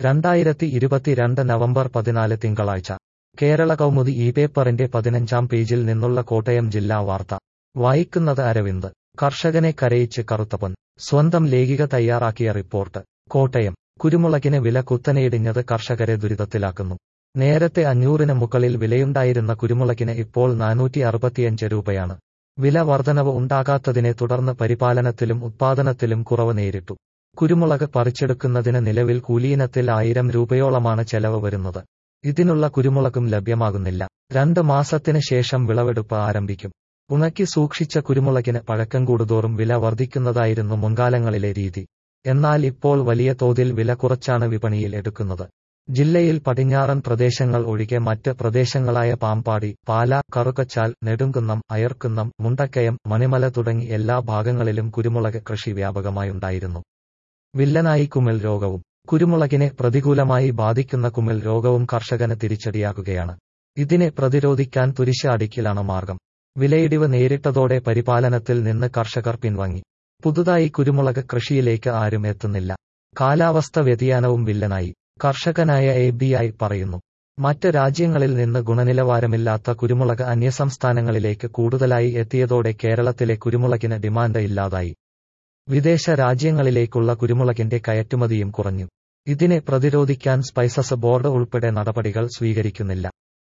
രണ്ടായിരത്തി ഇരുപത്തിരണ്ട് നവംബർ പതിനാല് തിങ്കളാഴ്ച കേരള കൗമുദി ഈ പേപ്പറിന്റെ പതിനഞ്ചാം പേജിൽ നിന്നുള്ള കോട്ടയം ജില്ലാ വാർത്ത വായിക്കുന്നത് അരവിന്ദ് കർഷകനെ കരയിച്ച് കറുത്തപ്പൻ സ്വന്തം ലേഖിക തയ്യാറാക്കിയ റിപ്പോർട്ട് കോട്ടയം കുരുമുളകിന് വില കുത്തനെയിടിഞ്ഞത് കർഷകരെ ദുരിതത്തിലാക്കുന്നു നേരത്തെ അഞ്ഞൂറിന് മുകളിൽ വിലയുണ്ടായിരുന്ന കുരുമുളകിന് ഇപ്പോൾ നാനൂറ്റി അറുപത്തിയഞ്ച് രൂപയാണ് വില വർധനവ് ഉണ്ടാകാത്തതിനെ തുടർന്ന് പരിപാലനത്തിലും ഉത്പാദനത്തിലും കുറവ് നേരിട്ടു കുരുമുളക് പറിച്ചെടുക്കുന്നതിന് നിലവിൽ കൂലിയിനത്തിൽ ആയിരം രൂപയോളമാണ് ചെലവ് വരുന്നത് ഇതിനുള്ള കുരുമുളകും ലഭ്യമാകുന്നില്ല രണ്ട് മാസത്തിന് ശേഷം വിളവെടുപ്പ് ആരംഭിക്കും ഉണക്കി സൂക്ഷിച്ച കുരുമുളകിന് പഴക്കം കൂടുതോറും വില വർദ്ധിക്കുന്നതായിരുന്നു മുൻകാലങ്ങളിലെ രീതി എന്നാൽ ഇപ്പോൾ വലിയ തോതിൽ വില കുറച്ചാണ് വിപണിയിൽ എടുക്കുന്നത് ജില്ലയിൽ പടിഞ്ഞാറൻ പ്രദേശങ്ങൾ ഒഴികെ മറ്റ് പ്രദേശങ്ങളായ പാമ്പാടി പാല കറുകച്ചാൽ നെടുങ്കുന്നം അയർക്കുന്നം മുണ്ടക്കയം മണിമല തുടങ്ങി എല്ലാ ഭാഗങ്ങളിലും കുരുമുളക് കൃഷി വ്യാപകമായുണ്ടായിരുന്നു വില്ലനായി കുമിൾ രോഗവും കുരുമുളകിനെ പ്രതികൂലമായി ബാധിക്കുന്ന കുമിൾ രോഗവും കർഷകന് തിരിച്ചടിയാകുകയാണ് ഇതിനെ പ്രതിരോധിക്കാൻ തുരിശ അടിക്കലാണ് മാർഗം വിലയിടിവ് നേരിട്ടതോടെ പരിപാലനത്തിൽ നിന്ന് കർഷകർ പിൻവാങ്ങി പുതുതായി കുരുമുളക് കൃഷിയിലേക്ക് ആരും എത്തുന്നില്ല കാലാവസ്ഥ വ്യതിയാനവും വില്ലനായി കർഷകനായ എ ബി ഐ പറയുന്നു മറ്റ് രാജ്യങ്ങളിൽ നിന്ന് ഗുണനിലവാരമില്ലാത്ത കുരുമുളക് അന്യസംസ്ഥാനങ്ങളിലേക്ക് കൂടുതലായി എത്തിയതോടെ കേരളത്തിലെ കുരുമുളകിന് ഡിമാൻഡ് ഇല്ലാതായി വിദേശ രാജ്യങ്ങളിലേക്കുള്ള കുരുമുളകിന്റെ കയറ്റുമതിയും കുറഞ്ഞു ഇതിനെ പ്രതിരോധിക്കാൻ സ്പൈസസ് ബോർഡ് ഉൾപ്പെടെ നടപടികൾ സ്വീകരിക്കുന്നില്ല